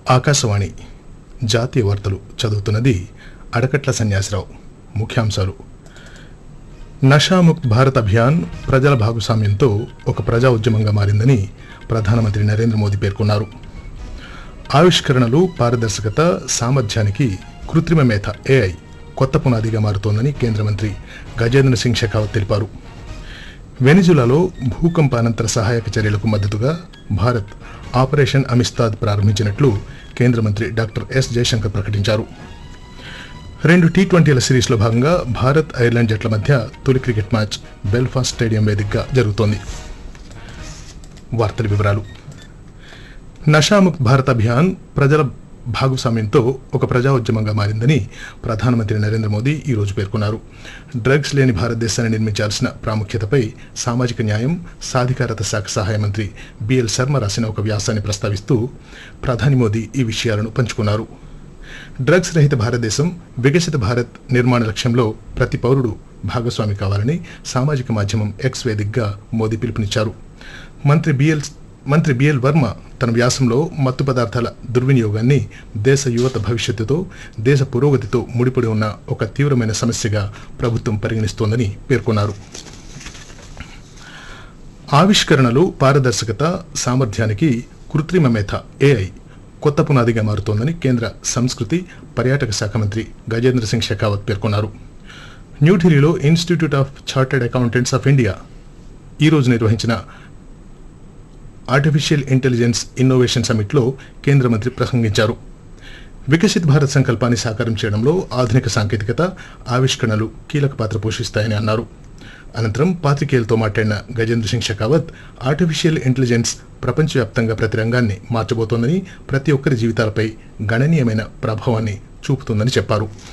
ఆకాశవాణి జాతీయ వార్తలు చదువుతున్నది అడకట్ల సన్యాసిరావు ముఖ్యాంశాలు నషాముక్త్ భారత్ అభియాన్ ప్రజల భాగస్వామ్యంతో ఒక ప్రజా ఉద్యమంగా మారిందని ప్రధానమంత్రి నరేంద్ర మోదీ పేర్కొన్నారు ఆవిష్కరణలు పారదర్శకత సామర్థ్యానికి కృత్రిమ మేధ ఏఐ కొత్త పునాదిగా మారుతోందని కేంద్ర మంత్రి గజేంద్ర సింగ్ షెకావత్ తెలిపారు వెనిజులాలో భూకంపానంతర సహాయక చర్యలకు మద్దతుగా భారత్ ఆపరేషన్ అమిస్తాద్ ప్రారంభించినట్లు కేంద్ర మంత్రి డాక్టర్ ఎస్ జయశంకర్ ప్రకటించారు రెండు టీ ట్వంటీల సిరీస్లో భాగంగా భారత్ ఐర్లాండ్ జట్ల మధ్య తొలి క్రికెట్ మ్యాచ్ బెల్ఫాస్ట్ స్టేడియం వేదికగా జరుగుతోంది వార్తల వివరాలు నషాముక్త్ భారత్ అభియాన్ ప్రజల భాగస్వామ్యంతో ఒక ప్రజా ఉద్యమంగా మారిందని ప్రధానమంత్రి నరేంద్ర మోదీ ఈ రోజు పేర్కొన్నారు డ్రగ్స్ లేని భారతదేశాన్ని నిర్మించాల్సిన ప్రాముఖ్యతపై సామాజిక న్యాయం సాధికారత శాఖ సహాయ మంత్రి బిఎల్ శర్మ రాసిన ఒక వ్యాసాన్ని ప్రస్తావిస్తూ ప్రధాని మోదీ ఈ విషయాలను పంచుకున్నారు డ్రగ్స్ రహిత భారతదేశం వికసిత భారత్ నిర్మాణ లక్ష్యంలో ప్రతి పౌరుడు భాగస్వామి కావాలని సామాజిక మాధ్యమం ఎక్స్ వేదికగా మోదీ పిలుపునిచ్చారు మంత్రి బిఎల్ మంత్రి బిఎల్ వర్మ తన వ్యాసంలో మత్తు పదార్థాల దుర్వినియోగాన్ని దేశ యువత భవిష్యత్తుతో దేశ పురోగతితో ముడిపడి ఉన్న ఒక తీవ్రమైన సమస్యగా ప్రభుత్వం పరిగణిస్తోందని పేర్కొన్నారు ఆవిష్కరణలు పారదర్శకత సామర్థ్యానికి కృత్రిమ మేధ ఏఐ కొత్త పునాదిగా మారుతోందని కేంద్ర సంస్కృతి పర్యాటక శాఖ మంత్రి గజేంద్ర సింగ్ షెకావత్ పేర్కొన్నారు న్యూఢిల్లీలో institute of chartered accountants of India ఈరోజు నిర్వహించిన ఆర్టిఫిషియల్ ఇంటెలిజెన్స్ ఇన్నోవేషన్ సమిట్లో కేంద్ర మంత్రి ప్రసంగించారు వికసిత్ భారత్ సంకల్పాన్ని సాకారం చేయడంలో ఆధునిక సాంకేతికత ఆవిష్కరణలు కీలక పాత్ర పోషిస్తాయని అన్నారు అనంతరం పాత్రికేయులతో మాట్లాడిన గజేంద్ర సింగ్ షెకావత్ ఆర్టిఫిషియల్ ఇంటెలిజెన్స్ ప్రపంచవ్యాప్తంగా ప్రతి రంగాన్ని మార్చబోతోందని ప్రతి ఒక్కరి జీవితాలపై గణనీయమైన ప్రభావాన్ని చూపుతుందని చెప్పారు